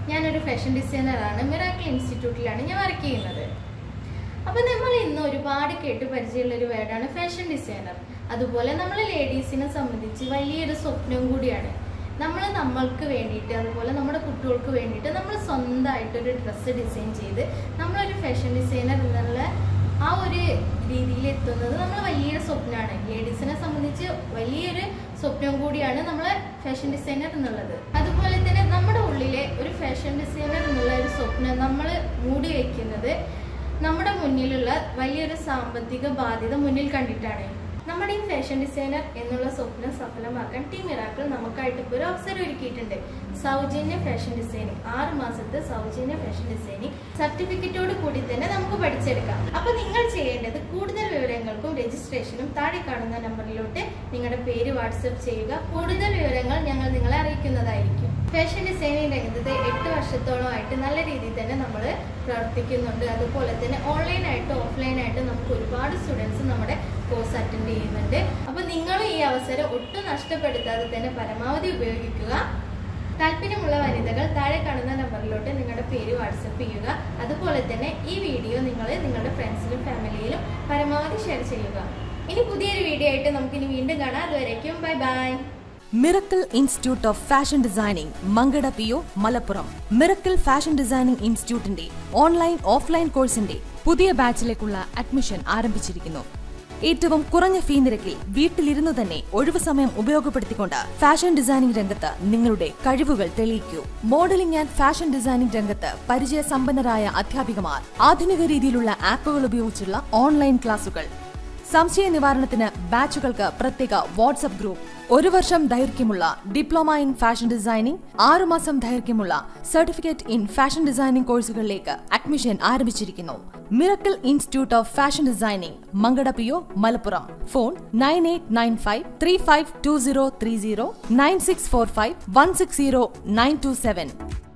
ഞാനൊരു fashion ഡിസൈനറാണ് miracle ഇൻസ്റ്റിറ്റ്യൂട്ടിലാണ് ഞാൻ work ചെയ്യുന്നത് അപ്പോൾ നമ്മൾ ഇന്ന് ഒരുപാട് കേട്ട് പരിചയമുള്ള ഒരു വേർഡാണ് ഫാഷൻ ഡിസൈനർ അതുപോലെ നമ്മൾ ലേഡീസിനെ സംബന്ധിച്ച് വലിയൊരു സ്വപ്നം കൂടിയാണ് നമ്മൾ നമ്മൾക്ക് വേണ്ടിയിട്ട് അതുപോലെ നമ്മുടെ കുട്ടികൾക്ക് വേണ്ടിയിട്ട് നമ്മൾ സ്വന്തമായിട്ടൊരു ഡ്രസ്സ് ഡിസൈൻ ചെയ്ത് നമ്മളൊരു ഫാഷൻ ഡിസൈനർ എന്നുള്ള ആ ഒരു രീതിയിൽ എത്തുന്നത് നമ്മൾ വലിയൊരു സ്വപ്നമാണ് ലേഡീസിനെ സംബന്ധിച്ച് വലിയൊരു സ്വപ്നം കൂടിയാണ് നമ്മൾ ഫാഷൻ ഡിസൈനർ എന്നുള്ളത് അതുപോലെ തന്നെ നമ്മുടെ ഉള്ളിലെ ഒരു ഫാഷൻ ഡിസൈനർ എന്നുള്ള ഒരു സ്വപ്നം നമ്മൾ മൂടി വെക്കുന്നത് നമ്മുടെ മുന്നിലുള്ള വലിയൊരു സാമ്പത്തിക ബാധ്യത മുന്നിൽ കണ്ടിട്ടാണ് നമ്മുടെ ഈ ഫാഷൻ ഡിസൈനർ എന്നുള്ള സ്വപ്നം സഫലമാക്കാൻ ടീം മിറാക്കിൾ നമുക്കായിട്ട് ഇപ്പോൾ ഒരു അവസരം ഒരുക്കിയിട്ടുണ്ട് സൗജന്യ ഫാഷൻ ഡിസൈനിങ് ആറ് മാസത്തെ സൗജന്യ ഫാഷൻ ഡിസൈനിങ് സർട്ടിഫിക്കറ്റോട് കൂടി തന്നെ നമുക്ക് പഠിച്ചെടുക്കാം അപ്പൊ നിങ്ങൾ ചെയ്യേണ്ടത് കൂടുതൽ വിവരങ്ങൾക്കും രജിസ്ട്രേഷനും താഴെ കാണുന്ന നമ്പറിലോട്ട് നിങ്ങളുടെ പേര് വാട്സപ്പ് ചെയ്യുക കൂടുതൽ വിവരങ്ങൾ ഞങ്ങൾ നിങ്ങളെ അറിയിക്കുന്നതായിരിക്കും ഫാഷൻ ഡിസൈനിങ് രംഗത്ത് എട്ട് വർഷത്തോളമായിട്ട് നല്ല രീതിയിൽ തന്നെ നമ്മൾ പ്രവർത്തിക്കുന്നുണ്ട് അതുപോലെ തന്നെ ഓൺലൈനായിട്ടും ഓഫ്ലൈനായിട്ടും നമുക്ക് ഒരുപാട് സ്റ്റുഡൻസ് നമ്മുടെ കോഴ്സ് അറ്റൻഡ് ചെയ്യുന്നുണ്ട് അപ്പോൾ നിങ്ങൾ ഈ അവസരം ഒട്ടും നഷ്ടപ്പെടുത്താതെ തന്നെ പരമാവധി ഉപയോഗിക്കുക താല്പര്യമുള്ള വനിതകൾ താഴെ കാണുന്ന നമ്പറിലോട്ട് നിങ്ങളുടെ പേര് വാട്സപ്പ് ചെയ്യുക അതുപോലെ തന്നെ ഈ വീഡിയോ നിങ്ങൾ നിങ്ങളുടെ ഫ്രണ്ട്സിലും ഫാമിലിയിലും പരമാവധി ഷെയർ ചെയ്യുക ഇനി പുതിയൊരു വീഡിയോ ആയിട്ട് നമുക്കിനി വീണ്ടും കാണാം അതുവരേക്കും bye bye miracle institute of fashion designing Mankada P O Malappuram miracle fashion designing ഇൻസ്റ്റിറ്റ്യൂട്ടിന്റെ ഓൺലൈൻ ഓഫ്ലൈൻ കോഴ്സിന്റെ പുതിയ ബാച്ചിലേക്കുള്ള അഡ്മിഷൻ ആരംഭിച്ചിരിക്കുന്നു ഏറ്റവും കുറഞ്ഞ ഫീ നിരക്കിൽ വീട്ടിലിരുന്നു തന്നെ ഒഴിവു സമയം ഉപയോഗപ്പെടുത്തിക്കൊണ്ട് ഫാഷൻ ഡിസൈനിംഗ് രംഗത്ത് നിങ്ങളുടെ കഴിവുകൾ തെളിയിക്കൂ മോഡലിംഗ് ആൻഡ് ഫാഷൻ ഡിസൈനിംഗ് രംഗത്ത് പരിചയസമ്പന്നരായ അധ്യാപികമാർ ആധുനിക രീതിയിലുള്ള ആപ്പുകൾ ഉപയോഗിച്ചുള്ള ഓൺലൈൻ ക്ലാസുകൾ സംശയ നിവാരണത്തിന് ബാച്ചുകൾക്ക് പ്രത്യേക വാട്സ്ആപ്പ് ഗ്രൂപ്പ് ഒരു വർഷം ദൈർഘ്യമുള്ള ഡിപ്ലോമ ഇൻ ഫാഷൻ ഡിസൈനിംഗ് ആറുമാസം ദൈർഘ്യമുള്ള സർട്ടിഫിക്കറ്റ് ഇൻ ഫാഷൻ ഡിസൈനിംഗ് കോഴ്സുകളിലേക്ക് അഡ്മിഷൻ ആരംഭിച്ചിരിക്കുന്നു miracle institute of fashion designing Mankada P O Malappuram phone nine eight nine five three five two zero three zero nine six four five one six zero nine two seven